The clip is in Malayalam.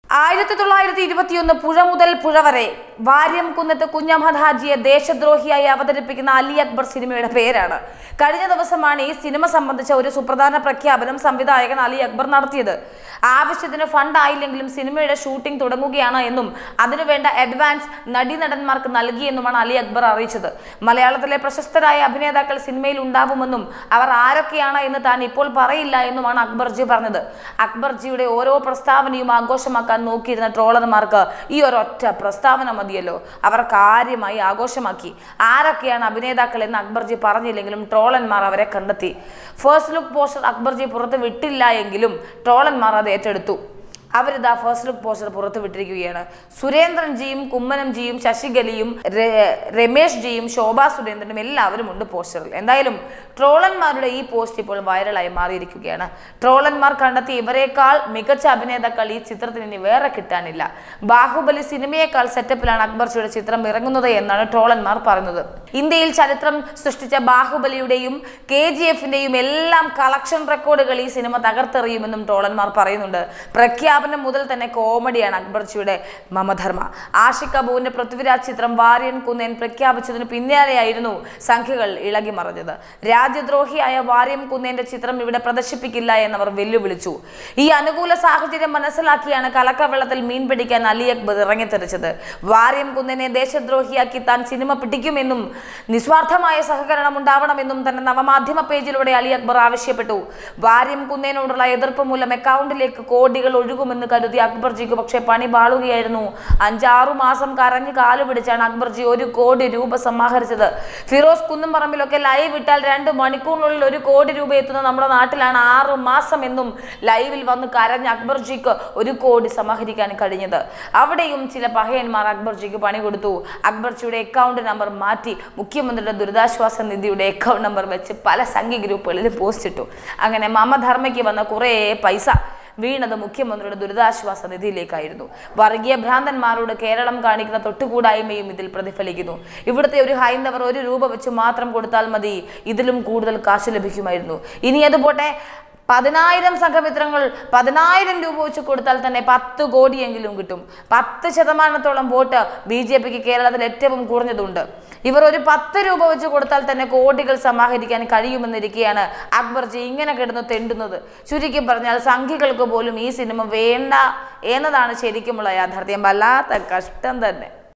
ആയിരത്തി തൊള്ളായിരത്തി ഇരുപത്തിയൊന്ന് പുഴ മുതൽ പുഴ വരെ വാര്യം കുന്നത്ത് കുഞ്ഞഹമ്മദ് ഹാജിയെ ദേശദ്രോഹിയായി അവതരിപ്പിക്കുന്ന അലി അക്ബർ സിനിമയുടെ പേരാണ് കഴിഞ്ഞ ദിവസമാണ് ഈ സിനിമ സംബന്ധിച്ച ഒരു സുപ്രധാന പ്രഖ്യാപനം സംവിധായകൻ അലി അക്ബർ നടത്തിയത് ആവശ്യത്തിന് ഫണ്ട് ആയില്ലെങ്കിലും സിനിമയുടെ ഷൂട്ടിംഗ് തുടങ്ങുകയാണ് എന്നും അതിനുവേണ്ട അഡ്വാൻസ് നടീനടന്മാർക്ക് നൽകിയെന്നുമാണ് അലി അക്ബർ അറിയിച്ചത് മലയാളത്തിലെ പ്രശസ്തരായ അഭിനേതാക്കൾ സിനിമയിൽ ഉണ്ടാവുമെന്നും അവർ ആരൊക്കെയാണ് എന്ന് താൻ ഇപ്പോൾ പറയില്ല എന്നുമാണ് അക്ബർജി പറഞ്ഞത് അക്ബർജിയുടെ ഓരോ പ്രസ്താവനയും ആഘോഷമാക്കാൻ നോക്കിയിരുന്ന ട്രോളർമാർക്ക് ഈ ഒരൊറ്റ പ്രസ്താവന മതിയല്ലോ അവർ കാര്യമായി ആഘോഷമാക്കി ആരൊക്കെയാണ് അഭിനേതാക്കൾ എന്ന് അക്ബർജി പറഞ്ഞില്ലെങ്കിലും ട്രോളന്മാർ അവരെ കണ്ടെത്തി ഫസ്റ്റ് ലുക്ക് പോസ്റ്റർ അക്ബർജി പുറത്ത് വിട്ടില്ല എങ്കിലും ട്രോളന്മാർ അത് ഏറ്റെടുത്തു അവരിതാ ഫസ്റ്റ് ലുക്ക് പോസ്റ്റർ പുറത്തു വിട്ടിരിക്കുകയാണ് സുരേന്ദ്രൻ ജിയും കുമ്മനം ജിയും ശശികലയും രെ- രമേശ് ജിയും ശോഭാ സുരേന്ദ്രനും എല്ലാവരും ഉണ്ട് പോസ്റ്ററിൽ എന്തായാലും ട്രോളന്മാരുടെ ഈ പോസ്റ്റ് ഇപ്പോൾ വൈറലായി മാറിയിരിക്കുകയാണ് ട്രോളന്മാർ കണ്ടെത്തി ഇവരെക്കാൾ മികച്ച അഭിനേതാക്കൾ ഈ ചിത്രത്തിന് ഇനി വേറെ കിട്ടാനില്ല ബാഹുബലി സിനിമയേക്കാൾ സെറ്റപ്പിലാണ് അക്ബർജിയുടെ ചിത്രം ഇറങ്ങുന്നത് എന്നാണ് ട്രോളന്മാർ പറയുന്നത് ഇന്ത്യയിൽ ചരിത്രം സൃഷ്ടിച്ച ബാഹുബലിയുടെയും കെ ജി എഫിന്റെയും എല്ലാം കളക്ഷൻ റെക്കോർഡുകൾ ഈ സിനിമ തകർത്തെറിയുമെന്നും ട്രോളന്മാർ പറയുന്നുണ്ട് പ്രഖ്യാപനം മുതൽ തന്നെ കോമഡിയാണ് അക്ബർജിയുടെ മമധർമ്മ ആഷിഖ് കപൂറിന്റെ പൃഥ്വിരാജ് ചിത്രം വാര്യൻ കുന്നേൻ പ്രഖ്യാപിച്ചതിന് പിന്നാലെയായിരുന്നു സംഖ്യകൾ ഇളകി മറിഞ്ഞത് രാജ്യദ്രോഹിയായ വാര്യം കുന്നേന്റെ ചിത്രം ഇവിടെ പ്രദർശിപ്പിക്കില്ല എന്നവർ വെല്ലുവിളിച്ചു ഈ അനുകൂല സാഹചര്യം മനസ്സിലാക്കിയാണ് കലക്കവെള്ളത്തിൽ മീൻ പിടിക്കാൻ അലി അക്ബർ ഇറങ്ങിത്തെറിച്ചത് വാര്യം കുന്നനെ ദേശദ്രോഹിയാക്കി താൻ സിനിമ പിടിക്കുമെന്നും നിസ്വാർത്ഥമായ സഹകരണം ഉണ്ടാവണമെന്നും തന്നെ നവമാധ്യമ പേജിലൂടെ അലി അക്ബർ ആവശ്യപ്പെട്ടു വാര്യം കുന്നേനോടുള്ള എതിർപ്പ് മൂലം അക്കൗണ്ടിലേക്ക് കോടികൾ ഒഴുകുമെന്ന് കരുതി അക്ബർജിക്ക് പക്ഷേ പണി പാളുകയായിരുന്നു അഞ്ചാറു മാസം കരഞ്ഞ് കാലു പിടിച്ചാണ് അക്ബർജി ഒരു കോടി രൂപ സമാഹരിച്ചത് ഫിറോസ് കുന്നുംപറമ്പിലൊക്കെ ലൈവ് ഇട്ടാൽ രണ്ട് മണിക്കൂറിനുള്ളിൽ ഒരു കോടി രൂപ എത്തുന്ന നമ്മുടെ നാട്ടിലാണ് ആറു മാസം എന്നും ലൈവിൽ വന്ന് കരഞ്ഞ അക്ബർജിക്ക് ഒരു കോടി സമാഹരിക്കാൻ കഴിഞ്ഞത് അവിടെയും ചില പഹയന്മാർ അക്ബർജിക്ക് പണി കൊടുത്തു അക്ബർജിയുടെ അക്കൗണ്ട് നമ്പർ മാറ്റി മുഖ്യമന്ത്രിയുടെ ദുരിതാശ്വാസ നിധിയുടെ അക്കൗണ്ട് നമ്പർ വെച്ച് പല സംഘി ഗ്രൂപ്പുകളിൽ പോസ്റ്റ് ഇട്ടു അങ്ങനെ മമധർമ്മയ്ക്ക് വന്ന കുറേ പൈസ വീണത് മുഖ്യമന്ത്രിയുടെ ദുരിതാശ്വാസ നിധിയിലേക്കായിരുന്നു വർഗീയ ഭ്രാന്തന്മാരോട് കേരളം കാണിക്കുന്ന തൊട്ടുകൂടായ്മയും ഇതിൽ പ്രതിഫലിക്കുന്നു ഇവിടുത്തെ ഒരു ഹൈന്ദവർ ഒരു രൂപ വെച്ച് മാത്രം കൊടുത്താൽ മതി ഇതിലും കൂടുതൽ കാശ് ലഭിക്കുമായിരുന്നു ഇനി അത് പോട്ടെ പതിനായിരം സംഘമിത്രങ്ങൾ പതിനായിരം രൂപ വെച്ച് കൊടുത്താൽ തന്നെ പത്ത് കോടിയെങ്കിലും കിട്ടും പത്ത് ശതമാനത്തോളം വോട്ട് ബി ജെ പിക്ക് കേരളത്തിൽ ഏറ്റവും കുറഞ്ഞതുണ്ട് ഇവർ ഒരു പത്ത് രൂപ വെച്ച് കൊടുത്താൽ തന്നെ കോടികൾ സമാഹരിക്കാൻ കഴിയുമെന്നിരിക്കെയാണ് അക്ബർജി ഇങ്ങനെ കിടന്ന് തെണ്ടുന്നത് ചുരുക്കി പറഞ്ഞാൽ സംഖ്യകൾക്ക് പോലും ഈ സിനിമ വേണ്ട എന്നതാണ് ശരിക്കുമുള്ള യാഥാർത്ഥ്യം വല്ലാത്ത കഷ്ടം തന്നെ